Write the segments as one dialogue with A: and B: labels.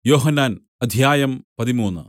A: യോഹന്നാൻ അധ്യായം പതിമൂന്ന്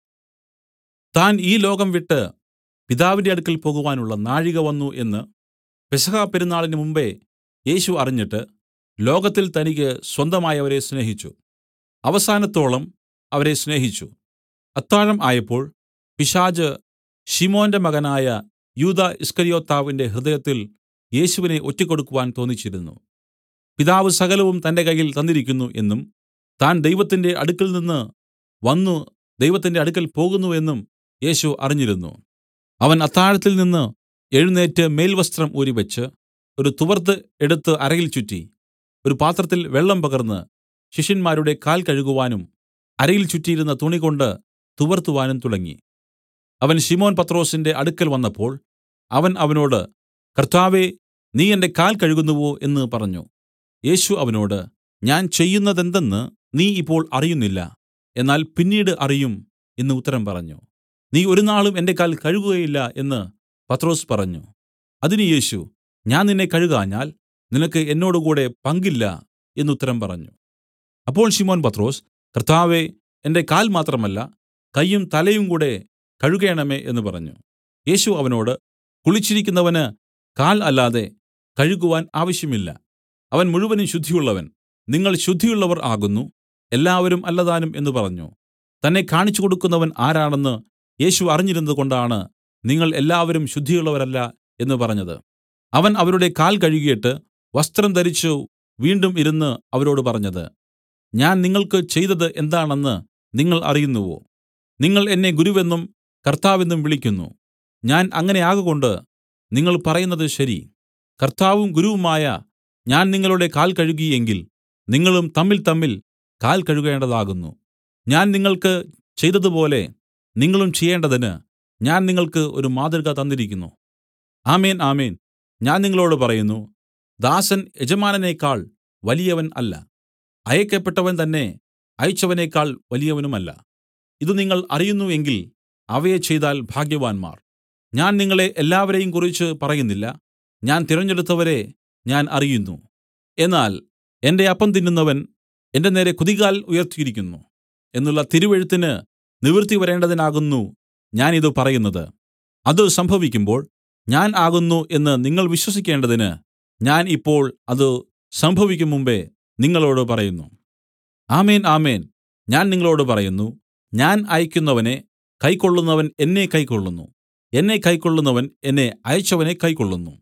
A: താൻ ഈ ലോകം വിട്ട് പിതാവിന്റെ അടുക്കൽ പോകുവാനുള്ള നാഴിക വന്നു എന്ന് പെസഹ പെരുന്നാളിന് മുമ്പെ യേശു അറിഞ്ഞിട്ട് ലോകത്തിൽ തനിക്ക് സ്വന്തമായവരെ സ്നേഹിച്ചു അവസാനത്തോളം അവരെ സ്നേഹിച്ചു അത്താഴം ആയപ്പോൾ പിശാച് ശിമോന്റെ മകനായ യൂദാ ഈസ്കര്യോത്താവിന്റെ ഹൃദയത്തിൽ യേശുവിനെ ഒറ്റിക്കൊടുക്കുവാൻ തോന്നിച്ചിരുന്നു പിതാവ് സകലവും തന്റെ കയ്യിൽ തന്നിരിക്കുന്നു എന്നും താൻ ദൈവത്തിന്റെ അടുക്കൽനിന്ന് വന്നു ദൈവത്തിന്റെ അടുക്കൽ പോകുന്നു എന്നും യേശു അറിഞ്ഞിരുന്നു അവൻ അത്താഴത്തിൽ നിന്ന് എഴുന്നേറ്റ് മേൽവസ്ത്രം ഊരിവെച്ച് ഒരു തുവർത്ത് എടുത്ത് അരയിൽ ചുറ്റി ഒരു പാത്രത്തിൽ വെള്ളം പകർന്ന് ശിഷ്യന്മാരുടെ കാൽ കഴുകുവാനും അരയിൽ ചുറ്റിയിരുന്ന തുണികൊണ്ട് തുവർത്തുവാനും തുടങ്ങി അവൻ ശിമോൻ പത്രൊസിന്റെ അടുക്കൽ വന്നപ്പോൾ അവൻ അവനോട് കർത്താവേ നീ എന്റെ കാൽ കഴുകുന്നുവോ എന്ന് പറഞ്ഞു യേശു അവനോട് ഞാൻ ചെയ്യുന്നതെന്തെന്ന് നീ ഇപ്പോൾ അറിയുന്നില്ല എന്നാൽ പിന്നീട് അറിയും എന്ന് ഉത്തരം പറഞ്ഞു നീ ഒരുനാളും എന്റെ കാൽ കഴുകുകയില്ല എന്ന് പത്രൊസ് പറഞ്ഞു അതിന് യേശു ഞാൻ നിന്നെ കഴുകാഞ്ഞാൽ നിനക്ക് എന്നോടുകൂടെ പങ്കില്ല എന്ന് ഉത്തരം പറഞ്ഞു അപ്പോൾ ശിമോൻ പത്രൊസ് കർത്താവേ എന്റെ കാൽ മാത്രമല്ല കയ്യും തലയും കൂടെ കഴുകേണമേ എന്ന് പറഞ്ഞു യേശു അവനോട് കുളിച്ചിരിക്കുന്നവന് കാൽ അല്ലാതെ കഴുകുവാൻ ആവശ്യമില്ല അവൻ മുഴുവനും ശുദ്ധിയുള്ളവൻ നിങ്ങൾ ശുദ്ധിയുള്ളവർ ആകുന്നു എല്ലാവരും അല്ലതാനും എന്ന് പറഞ്ഞു തന്നെ കാണിച്ചു കൊടുക്കുന്നവൻ ആരാണെന്ന് യേശു അറിഞ്ഞിരുന്നതുകൊണ്ടാണ് നിങ്ങൾ എല്ലാവരും ശുദ്ധിയുള്ളവരല്ല എന്ന് പറഞ്ഞത് അവൻ അവരുടെ കാൽ കഴുകിയിട്ട് വസ്ത്രം ധരിച്ചു വീണ്ടും ഇരുന്ന് അവരോട് പറഞ്ഞത് ഞാൻ നിങ്ങൾക്ക് ചെയ്തത് എന്താണെന്ന് നിങ്ങൾ അറിയുന്നുവോ നിങ്ങൾ എന്നെ ഗുരുവെന്നും കർത്താവെന്നും വിളിക്കുന്നു ഞാൻ അങ്ങനെ ആകകൊണ്ട് നിങ്ങൾ പറയുന്നത് ശരി കർത്താവും ഗുരുവുമായ ഞാൻ നിങ്ങളുടെ കാൽ കഴുകി എങ്കിൽ നിങ്ങളും തമ്മിൽ തമ്മിൽ കാൽ കഴുകേണ്ടതാകുന്നു ഞാൻ നിങ്ങൾക്ക് ചെയ്തതുപോലെ നിങ്ങളും ചെയ്യേണ്ടതിന് ഞാൻ നിങ്ങൾക്ക് ഒരു മാതൃക തന്നിരിക്കുന്നു ആമേൻ ആമേൻ ഞാൻ നിങ്ങളോടു പറയുന്നു ദാസൻ യജമാനനേക്കാൾ വലിയവൻ അല്ല അയക്കപ്പെട്ടവൻ തന്നെ അയച്ചവനേക്കാൾ വലിയവനുമല്ല ഇത് നിങ്ങൾ അറിയുന്നു എങ്കിൽ അവയെ ചെയ്താൽ ഭാഗ്യവാന്മാർ ഞാൻ നിങ്ങളെ എല്ലാവരെയും കുറിച്ച് പറയുന്നില്ല ഞാൻ തിരഞ്ഞെടുത്തവരെ ഞാൻ അറിയുന്നു എന്നാൽ എന്റെ അപ്പം തിന്നുന്നവൻ എന്റെ നേരെ കുതികാൽ ഉയർത്തിയിരിക്കുന്നു എന്നുള്ള തിരുവെഴുത്തിന് നിവൃത്തി വരേണ്ടതിനാകുന്നു ഞാൻ ഇത് പറയുന്നത് അത് സംഭവിക്കുമ്പോൾ ഞാൻ ആകുന്നു എന്ന് നിങ്ങൾ വിശ്വസിക്കേണ്ടതിന് ഞാൻ ഇപ്പോൾ അത് സംഭവിക്കും മുമ്പേ നിങ്ങളോട് പറയുന്നു ആമേൻ ആമേൻ ഞാൻ നിങ്ങളോട് പറയുന്നു ഞാൻ അയക്കുന്നവനെ കൈക്കൊള്ളുന്നവൻ എന്നെ കൈക്കൊള്ളുന്നു എന്നെ കൈക്കൊള്ളുന്നവൻ എന്നെ അയച്ചവനെ കൈക്കൊള്ളുന്നു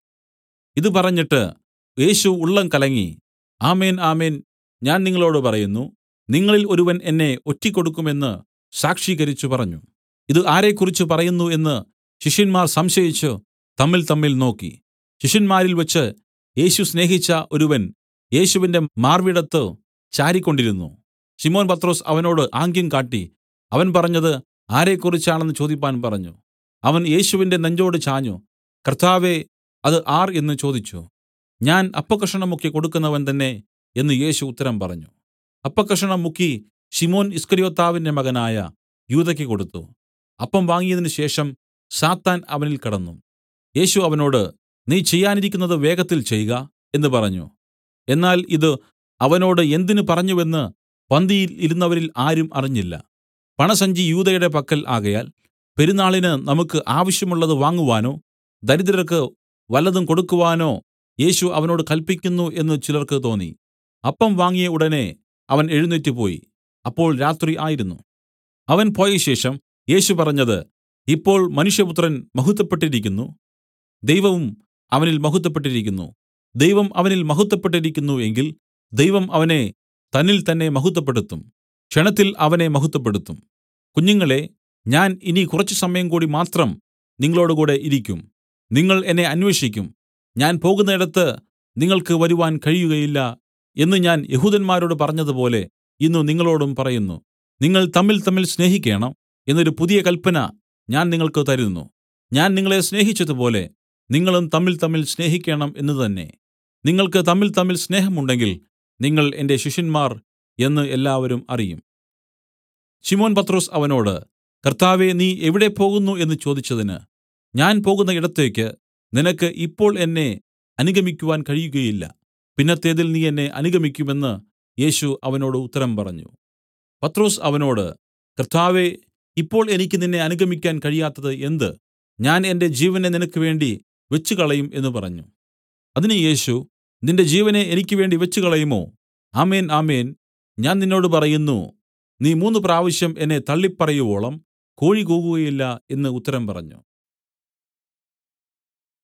A: ഇത് പറഞ്ഞിട്ട് യേശു ഉള്ളം കലങ്ങി ആമേൻ ആമേൻ ഞാൻ നിങ്ങളോട് പറയുന്നു നിങ്ങളിൽ ഒരുവൻ എന്നെ ഒറ്റിക്കൊടുക്കുമെന്ന് സാക്ഷീകരിച്ചു പറഞ്ഞു ഇത് ആരെക്കുറിച്ച് പറയുന്നു എന്ന് ശിഷ്യന്മാർ സംശയിച്ചു തമ്മിൽ തമ്മിൽ നോക്കി ശിഷ്യന്മാരിൽ വെച്ച് യേശു സ്നേഹിച്ച ഒരുവൻ യേശുവിന്റെ മാർവിടത്ത് ചാരിക്കൊണ്ടിരുന്നു ശിമോൻ പത്രോസ് അവനോട് ആംഗ്യം കാട്ടി അവൻ പറഞ്ഞത് ആരെക്കുറിച്ചാണെന്ന് ചോദിപ്പാൻ പറഞ്ഞു അവൻ യേശുവിന്റെ നെഞ്ചോട് ചാഞ്ഞു കർത്താവേ അത് ആർ എന്ന് ചോദിച്ചു ഞാൻ അപ്പക്കഷണം മുക്കി കൊടുക്കുന്നവൻ തന്നെ എന്ന് യേശു ഉത്തരം പറഞ്ഞു അപ്പക്കഷണം മുക്കി ശിമോൻ ഇസ്കര്യോത്താവിന്റെ മകനായ യൂദയ്ക്ക് കൊടുത്തു അപ്പം വാങ്ങിയതിന് ശേഷം സാത്താൻ അവനിൽ കടന്നു യേശു അവനോട് നീ ചെയ്യാനിരിക്കുന്നത് വേഗത്തിൽ ചെയ്ക എന്ന് പറഞ്ഞു എന്നാൽ ഇത് അവനോട് എന്തിന് പറഞ്ഞുവെന്ന് പന്തിയിൽ ഇരുന്നവരിൽ ആരും അറിഞ്ഞില്ല പണസഞ്ചി യൂദയുടെ പക്കൽ ആകയാൽ പെരുന്നാളിന് നമുക്ക് ആവശ്യമുള്ളത് വാങ്ങുവാനോ ദരിദ്രർക്ക് വല്ലതും കൊടുക്കുവാനോ യേശു അവനോട് കല്പിക്കുന്നു എന്ന് ചിലർക്ക് തോന്നി അപ്പം വാങ്ങിയ ഉടനെ അവൻ എഴുന്നേറ്റ് പോയി അപ്പോൾ രാത്രി ആയിരുന്നു അവൻ പോയശേഷം യേശു പറഞ്ഞത് ഇപ്പോൾ മനുഷ്യപുത്രൻ മഹത്വപ്പെട്ടിരിക്കുന്നു ദൈവവും അവനിൽ മഹത്വപ്പെട്ടിരിക്കുന്നു ദൈവം അവനിൽ മഹത്വപ്പെട്ടിരിക്കുന്നു എങ്കിൽ ദൈവം അവനെ തന്നിൽ തന്നെ മഹത്വപ്പെടുത്തും ക്ഷണത്തിൽ അവനെ മഹത്വപ്പെടുത്തും കുഞ്ഞുങ്ങളെ ഞാൻ ഇനി കുറച്ച് സമയം കൂടി മാത്രം നിങ്ങളോടുകൂടെ ഇരിക്കും നിങ്ങൾ എന്നെ അന്വേഷിക്കും ഞാൻ പോകുന്നിടത്ത് നിങ്ങൾക്ക് വരുവാൻ കഴിയുകയില്ല എന്ന് ഞാൻ യഹൂദന്മാരോട് പറഞ്ഞതുപോലെ ഇന്ന് നിങ്ങളോടും പറയുന്നു നിങ്ങൾ തമ്മിൽ തമ്മിൽ സ്നേഹിക്കേണം എന്നൊരു പുതിയ കൽപ്പന ഞാൻ നിങ്ങൾക്ക് തരുന്നു ഞാൻ നിങ്ങളെ സ്നേഹിച്ചതുപോലെ നിങ്ങളും തമ്മിൽ തമ്മിൽ സ്നേഹിക്കണം എന്ന് തന്നെ നിങ്ങൾക്ക് തമ്മിൽ തമ്മിൽ സ്നേഹമുണ്ടെങ്കിൽ നിങ്ങൾ എന്റെ ശിഷ്യന്മാർ എന്ന് എല്ലാവരും അറിയും ശിമോൻ പത്രോസ് അവനോട് കർത്താവേ നീ എവിടെ പോകുന്നു എന്ന് ചോദിച്ചതിന് ഞാൻ പോകുന്ന ഇടത്തേക്ക് നിനക്ക് ഇപ്പോൾ എന്നെ അനുഗമിക്കുവാൻ കഴിയുകയില്ല പിന്നത്തേതിൽ നീ എന്നെ അനുഗമിക്കുമെന്ന് യേശു അവനോട് ഉത്തരം പറഞ്ഞു പത്രൊസ് അവനോട് കർത്താവേ ഇപ്പോൾ എനിക്ക് നിന്നെ അനുഗമിക്കാൻ കഴിയാത്തത് എന്ത് ഞാൻ എന്റെ ജീവനെ നിനക്ക് വേണ്ടി വെച്ചുകളയും എന്നു പറഞ്ഞു അതിന് യേശു നിന്റെ ജീവനെ എനിക്ക് വേണ്ടി വെച്ചുകളയുമോ ആമേൻ ആമേൻ ഞാൻ നിന്നോട് പറയുന്നു നീ മൂന്നുപ്രാവശ്യം എന്നെ തള്ളിപ്പറയുവോളം കോഴി കൂകുകയില്ല എന്നു ഉത്തരം പറഞ്ഞു